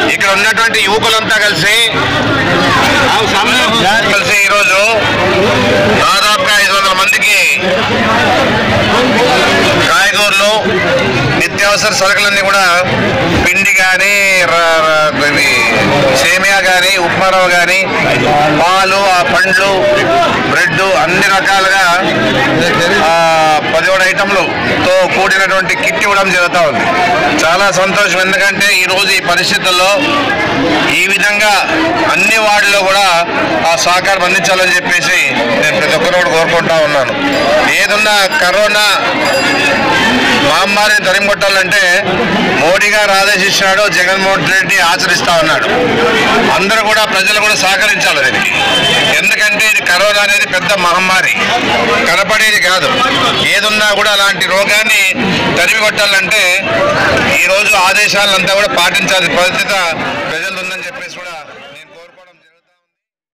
ఇక్కడ ఉన్నటువంటి యువకులంతా కలిసి కలిసి ఈరోజు దాదాపుగా ఐదు వందల మందికి కాయగూరలు నిత్యావసర సరుకులన్నీ కూడా పిండి కానీ సేమియా కానీ ఉప్మారవ్వ కానీ పాలు ఆ పండ్లు బ్రెడ్ అన్ని రకాలుగా ఆ, పదిహేడు ఐటమ్లతో కూడినటువంటి కిట్ ఇవ్వడం జరుగుతూ ఉంది చాలా సంతోషం ఎందుకంటే ఈరోజు ఈ పరిస్థితుల్లో ఈ విధంగా అన్ని వార్డులో కూడా ఆ సహకారం అందించాలని చెప్పేసి నేను ప్రతి ఒక్కరు కూడా కోరుకుంటా ఉన్నాను ఏదున్నా కరోనా మహమ్మారిని తరిమికొట్టాలంటే మోడీ గారు ఆదేశించినాడు జగన్మోహన్ రెడ్డి ఆచరిస్తా ఉన్నాడు అందరూ కూడా ప్రజలు కూడా సహకరించాలి దీనికి ఎందుకంటే ఇది కరోనా అనేది పెద్ద మహమ్మారి కనపడేది కాదు ఏదున్నా కూడా అలాంటి రోగాన్ని తరిమి కొట్టాలంటే ఈరోజు ఆదేశాలంతా కూడా పాటించాల్సిన పరిస్థితి ప్రజలు